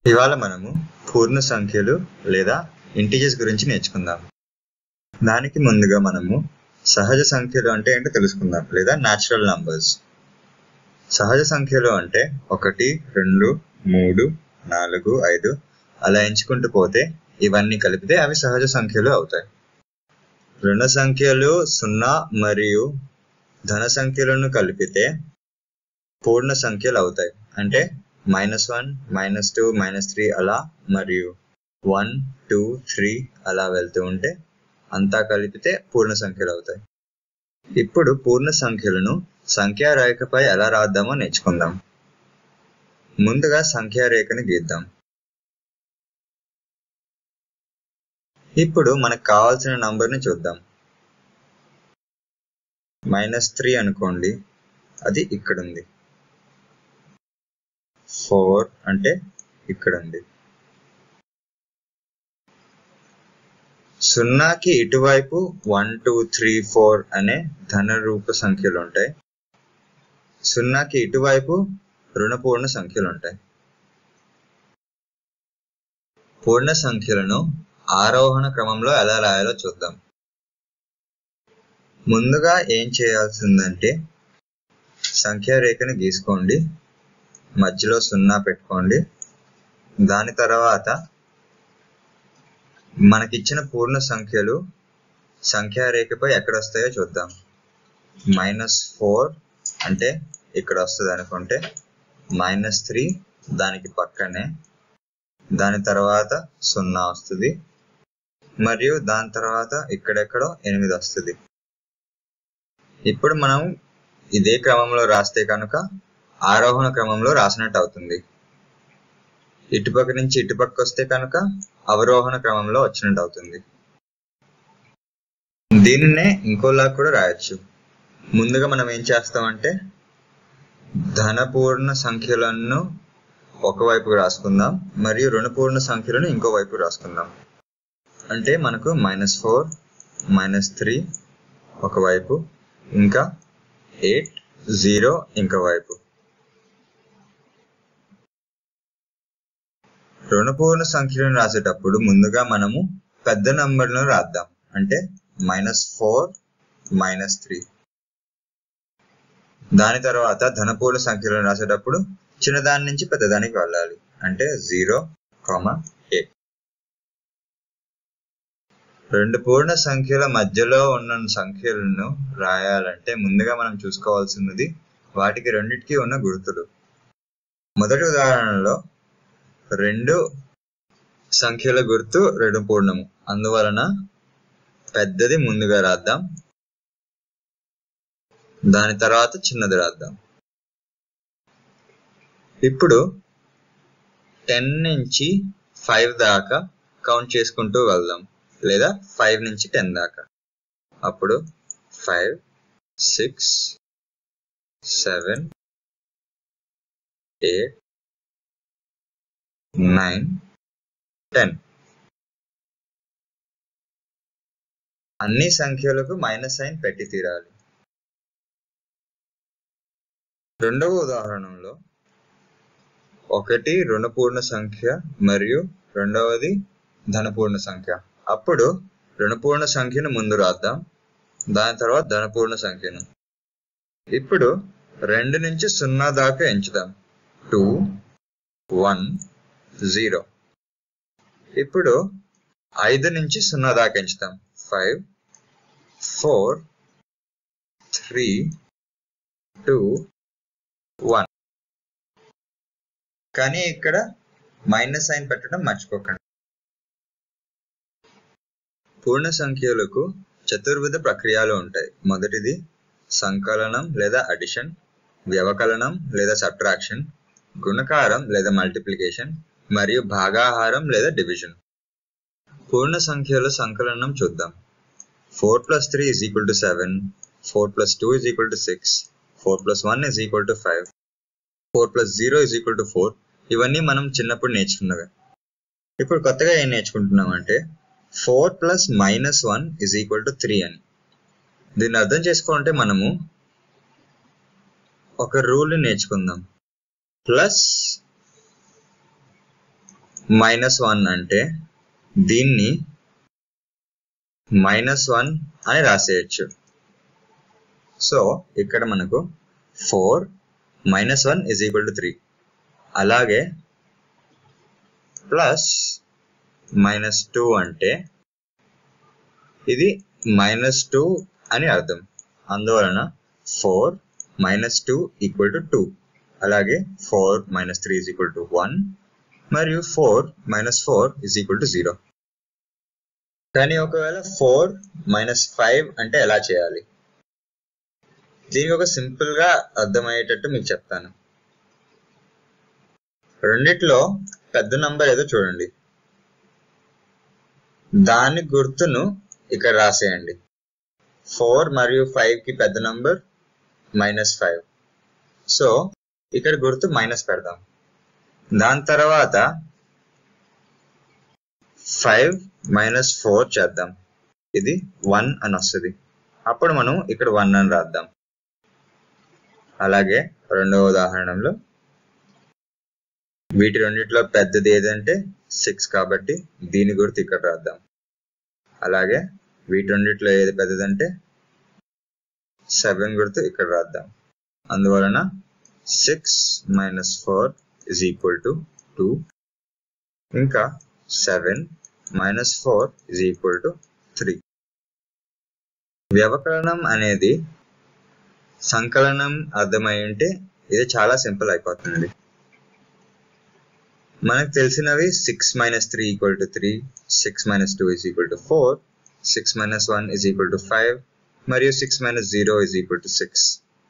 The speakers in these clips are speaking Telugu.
ఇవాళ మనము పూర్ణ సంఖ్యలు లేదా ఇంటిజర్స్ గురించి నేర్చుకుందాం దానికి ముందుగా మనము సహజ సంఖ్యలు అంటే ఏంటో తెలుసుకుందాం లేదా న్యాచురల్ నంబర్స్ సహజ సంఖ్యలు అంటే ఒకటి రెండు మూడు నాలుగు ఐదు అలా ఎంచుకుంటూ పోతే ఇవన్నీ కలిపితే అవి సహజ సంఖ్యలు అవుతాయి రుణ సంఖ్యలు సున్నా మరియు ధన సంఖ్యలను కలిపితే పూర్ణ సంఖ్యలు అవుతాయి అంటే minus one minus two minus three అలా మరియు వన్ టూ త్రీ అలా వెళ్తూ ఉంటే అంతా కలిపితే పూర్ణ సంఖ్యలు అవుతాయి ఇప్పుడు పూర్ణ సంఖ్యలను సంఖ్యా రేఖపై ఎలా రాద్దామో నేర్చుకుందాం ముందుగా సంఖ్యా రేఖని గీద్దాం ఇప్పుడు మనకు కావాల్సిన నంబర్ని చూద్దాం మైనస్ త్రీ అనుకోండి అది ఇక్కడ ఉంది ఫోర్ అంటే ఇక్కడ ఉంది సున్నాకి ఇటువైపు వన్ టూ త్రీ ఫోర్ అనే ధన రూప సంఖ్యలు ఉంటాయి సున్నాకి ఇటువైపు రుణపూర్ణ సంఖ్యలు ఉంటాయి పూర్ణ సంఖ్యలను ఆరోహణ క్రమంలో ఎలా రాయాలో చూద్దాం ముందుగా ఏం చేయాల్సిందంటే సంఖ్యా రేఖని గీసుకోండి మధ్యలో సున్నా పెట్టుకోండి దాని తర్వాత మనకిచ్చిన పూర్ణ సంఖ్యలు సంఖ్యా రేఖపై ఎక్కడ వస్తాయో చూద్దాం మైనస్ ఫోర్ అంటే ఇక్కడ వస్తుంది అనుకుంటే మైనస్ త్రీ దానికి పక్కనే దాని తర్వాత సున్నా వస్తుంది మరియు దాని తర్వాత ఇక్కడెక్కడో ఎనిమిది వస్తుంది ఇప్పుడు మనం ఇదే క్రమంలో రాస్తే కనుక ఆరోహణ క్రమంలో రాసినట్టు అవుతుంది ఇటుపక్క నుంచి ఇటుపక్క వస్తే కనుక అవరోహణ క్రమంలో వచ్చినట్టు అవుతుంది దీనినే ఇంకోలా కూడా రాయొచ్చు ముందుగా మనం ఏం చేస్తామంటే ధనపూర్ణ సంఖ్యలను ఒకవైపు రాసుకుందాం మరియు రుణపూర్ణ సంఖ్యలను ఇంకో వైపు రాసుకుందాం అంటే మనకు మైనస్ ఫోర్ మైనస్ త్రీ ఒకవైపు ఇంకా ఎయిట్ జీరో ఇంకో వైపు రుణపూర్ణ సంఖ్యలను రాసేటప్పుడు ముందుగా మనము పెద్ద నంబర్లను రాద్దాం అంటే మైనస్ ఫోర్ మైనస్ త్రీ దాని తర్వాత ధనపూర్ణ సంఖ్యలను రాసేటప్పుడు చిన్నదాని నుంచి పెద్దదానికి వెళ్ళాలి అంటే జీరో కామా ఎయిట్ రెండు పూర్ణ సంఖ్యల మధ్యలో ఉన్న సంఖ్యలను రాయాలంటే ముందుగా మనం చూసుకోవాల్సినది వాటికి రెండిటికి ఉన్న గుర్తులు మొదటి ఉదాహరణలో రెండు సంఖ్యల గుర్తు రెండు పూర్ణము అందువలన పెద్దది ముందుగా రాద్దాం దాని తర్వాత చిన్నది రాద్దాం ఇప్పుడు టెన్ నుంచి ఫైవ్ దాకా కౌంట్ చేసుకుంటూ వెళ్దాం లేదా ఫైవ్ నుంచి టెన్ దాకా అప్పుడు five six seven eight nine ten అన్ని సంఖ్యలకు మైనస్ సైన్ పెట్టి తీరాలి రెండవ ఉదాహరణలో ఒకటి రుణపూర్ణ సంఖ్య మరియు రెండవది ధనపూర్ణ సంఖ్య అప్పుడు రుణపూర్ణ సంఖ్యను ముందు రాద్దాం దాని తర్వాత ధనపూర్ణ సంఖ్యను ఇప్పుడు రెండు నుంచి సున్నా దాకా ఎంచుదాం టూ వన్ జీరో ఇప్పుడు ఐదు నుంచి సున్నా దాకా ఎంచుతాం five four three two one కానీ ఇక్కడ మైనస్ సైన్ పెట్టడం మర్చిపోకండి పూర్ణ సంఖ్యలకు చతుర్విధ ప్రక్రియలు ఉంటాయి మొదటిది సంకలనం లేదా అడిషన్ వ్యవకలనం లేదా సబ్ట్రాక్షన్ గుణకారం లేదా మల్టిప్లికేషన్ మరియు భాగాహారం లేదా డివిజన్ పూర్ణ సంఖ్యల సంకలనం చూద్దాం four plus three is equal to seven four plus two is equal to six four plus one is equal to five four plus zero is equal to four ఇవన్నీ మనం చిన్నప్పుడు నేర్చుకున్నవే ఇప్పుడు కొత్తగా ఏం నేర్చుకుంటున్నాం అంటే four plus minus one is equal to three అని దీన్ని అర్థం చేసుకోవాలంటే మనము ఒక రూల్ని నేర్చుకుందాం ప్లస్ మైనస్ వన్ అంటే దీన్ని మైనస్ వన్ అని రాసేయచ్చు సో ఇక్కడ మనకు four minus one is equal to three అలాగే ప్లస్ మైనస్ టూ అంటే ఇది మైనస్ టూ అని అర్థం అందువలన four minus two equal to two అలాగే four minus three is equal to one మరియు four minus four is equal to zero కానీ ఒకవేళ ఫోర్ మైనస్ ఫైవ్ అంటే ఎలా చేయాలి దీనికి ఒక సింపుల్ గా అర్థమయ్యేటట్టు మీకు చెప్తాను రెండిట్లో పెద్ద నంబర్ ఏదో చూడండి దాని గుర్తును ఇక్కడ రాసేయండి ఫోర్ మరియు ఫైవ్ కి పెద్ద నంబర్ మైనస్ ఫైవ్ సో ఇక్కడ గుర్తు మైనస్ పెడదాం దాని తర్వాత ఫైవ్ మైనస్ ఫోర్ చేద్దాం ఇది వన్ అని వస్తుంది అప్పుడు మనం ఇక్కడ వన్ అని రాద్దాం అలాగే రెండవ ఉదాహరణలో వీటి రెండిట్లో పెద్దది ఏదంటే సిక్స్ కాబట్టి దీని గుర్తు ఇక్కడ రాద్దాం అలాగే వీటి రెండిట్లో ఏది పెద్దదంటే సెవెన్ గుర్తు ఇక్కడ రాద్దాం అందువలన six minus four is equal to two ఇంకా seven minus four is equal to three వ్యవకలనం అనేది సంకలనం అర్థమై ఉంటే ఇది చాలా సింపుల్ అయిపోతుంది మనకు తెలిసినవి six minus three equal to three six minus two is equal to four six minus one is equal to five మరియు six minus zero is equal to six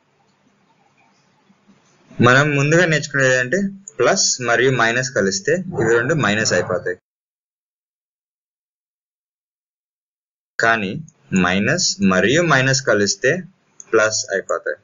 మనం ముందుగా నేర్చుకునేది ఏంటంటే ప్లస్ మరియు మైనస్ కలిస్తే ఇవి రెండు మైనస్ అయిపోతాయి కానీ మైనస్ మరియు మైనస్ కలిస్తే ప్లస్ అయిపోతాయి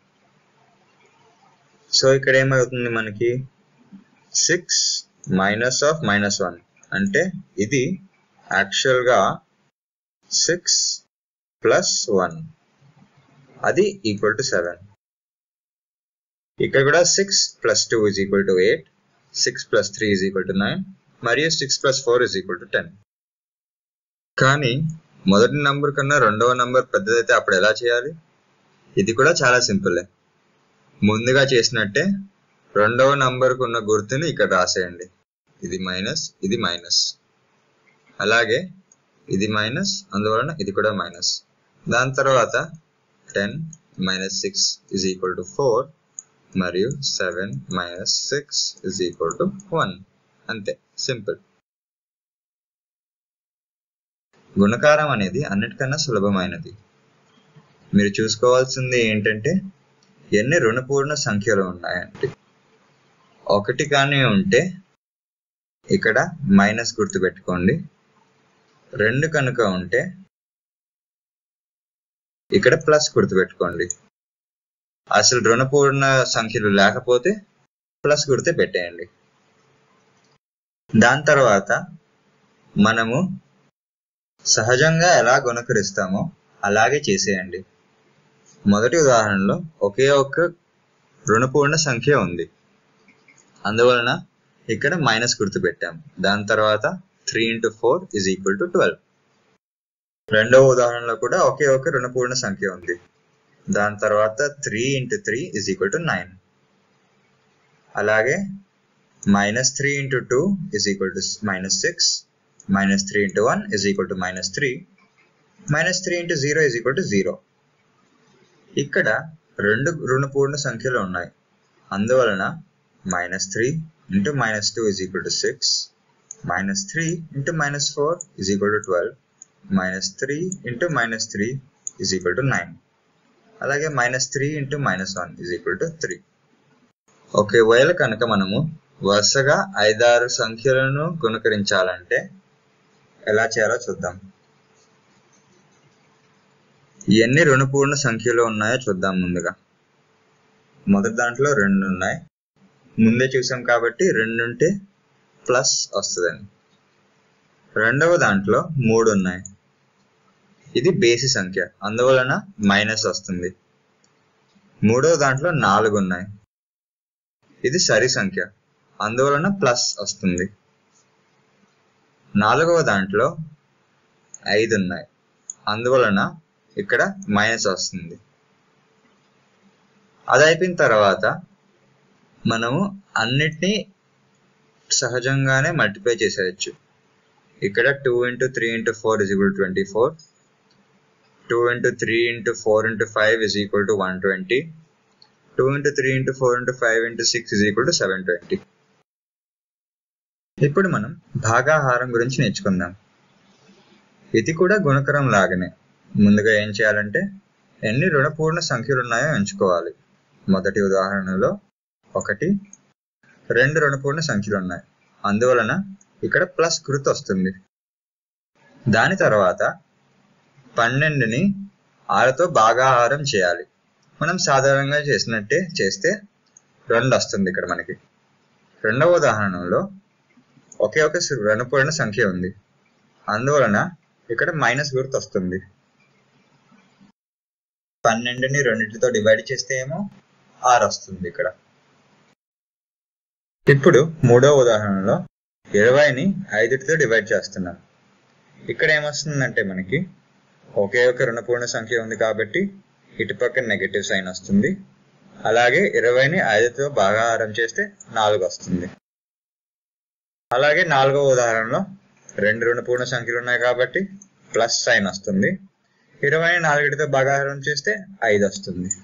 సో ఇక్కడ ఏమవుతుంది మనకి six minus of minus one అంటే ఇది యాక్చువల్గా సిక్స్ ప్లస్ వన్ అది ఈక్వల్ టు సెవెన్ ఇక్కడ కూడా six plus two is equal to eight six plus three is equal to nine మరియు six plus four is equal to ten కానీ మొదటి నంబర్ కన్నా రెండవ నంబర్ పెద్దదైతే అప్పుడు ఎలా చేయాలి ఇది కూడా చాలా సింపుల్ ముందుగా చేసినట్టే రెండవ నంబర్కు ఉన్న గుర్తుని ఇక్కడ రాసేయండి ఇది మైనస్ ఇది మైనస్ అలాగే ఇది మైనస్ అందువలన ఇది కూడా మైనస్ దాని తర్వాత ten minus six is equal to four మరియు seven minus six is equal to one అంతే సింపుల్ గుణకారం అనేది అన్నిటికన్నా సులభమైనది మీరు చూసుకోవాల్సింది ఏంటంటే ఎన్ని రుణపూర్ణ సంఖ్యలు ఉన్నాయంటే ఒకటి కానీ ఉంటే ఇక్కడ మైనస్ గుర్తు పెట్టుకోండి రెండు కనుక ఉంటే ఇక్కడ ప్లస్ గుర్తు పెట్టుకోండి అసలు రుణపూర్ణ సంఖ్యలు లేకపోతే ప్లస్ గుర్తే పెట్టేయండి దాని తర్వాత మనము సహజంగా ఎలా గుణకరిస్తామో అలాగే చేసేయండి మొదటి ఉదాహరణలో ఒకే ఒక్క రుణపూర్ణ సంఖ్య ఉంది అందువలన ఇక్కడ మైనస్ గుర్తు పెట్టాం దాని తర్వాత three into four is equal to twelve రెండవ ఉదాహరణలో కూడా ఒకే ఒక రుణపూర్ణ సంఖ్య ఉంది దాని తర్వాత three into three is equal to nine అలాగే minus three into two is equal to minus six minus three into one is equal to minus three minus three into zero is equal to zero ఇక్కడ రెండు రుణపూర్ణ సంఖ్యలు ఉన్నాయి అందువలన minus three into minus two is equal to six minus three into minus four is equal to twelve minus three into minus three is equal to nine అలాగే minus three into minus one is equal to three ఒకవేళ కనుక మనము వరుసగా ఐదారు సంఖ్యలను గుణకరించాలంటే ఎలా చేయాలో చూద్దాం ఎన్ని రుణపూర్ణ సంఖ్యలు ఉన్నాయో చూద్దాం ముందుగా మొదటి దాంట్లో రెండు ఉన్నాయి ముందే చూసాం కాబట్టి రెండు ఉంటే ప్లస్ వస్తుందని రెండవ దాంట్లో మూడు ఉన్నాయి ఇది బేసి సంఖ్య అందువలన మైనస్ వస్తుంది మూడవ దాంట్లో నాలుగు ఉన్నాయి ఇది సరి సంఖ్య అందువలన ప్లస్ వస్తుంది నాలుగవ దాంట్లో ఐదు ఉన్నాయి అందువలన ఇక్కడ మైనస్ వస్తుంది అది అయిపోయిన తర్వాత మనము అన్నిటినీ సహజంగానే మల్టిప్లై చేసేయచ్చు ఇక్కడ two into three into four is equal twenty four two into three into four into five is equal to one twenty two into three into four into five into six is equal to seven twenty ఇప్పుడు మనం భాగాహారం గురించి నేర్చుకుందాం ఇది కూడా గుణకరం లాగానే ముందుగా ఏం చేయాలంటే ఎన్ని రుణపూర్ణ సంఖ్యలు ఉన్నాయో ఎంచుకోవాలి మొదటి ఉదాహరణలో ఒకటి రెండు రుణపూర్ణ సంఖ్యలు ఉన్నాయి అందువలన ఇక్కడ ప్లస్ గుర్తు వస్తుంది దాని తర్వాత పన్నెండుని ఆరుతో భాగాహారం చేయాలి మనం సాధారణంగా చేసినట్టే చేస్తే రెండు వస్తుంది ఇక్కడ మనకి రెండవ ఉదాహరణలో ఒకే ఒక రుణపూర్ణ సంఖ్య ఉంది అందువలన ఇక్కడ మైనస్ గుర్తు వస్తుంది పన్నెండుని రెండింటితో డివైడ్ చేస్తే ఏమో ఆరు వస్తుంది ఇక్కడ ఇప్పుడు మూడవ ఉదాహరణలో ఇరవైని ఐదుటితో డివైడ్ చేస్తున్నాం ఇక్కడ ఏమొస్తుందంటే మనకి ఒకే ఒక రుణపూర్ణ సంఖ్య ఉంది కాబట్టి ఇటుపక్క నెగటివ్ సైన్ వస్తుంది అలాగే ఇరవైని ఐదుతో భాగాహారం చేస్తే నాలుగు వస్తుంది అలాగే నాలుగవ ఉదాహరణలో రెండు రుణపూర్ణ సంఖ్యలు ఉన్నాయి కాబట్టి ప్లస్ సైన్ వస్తుంది ఇరవై నాలుగిటితో భాగాహారం చేస్తే ఐదు వస్తుంది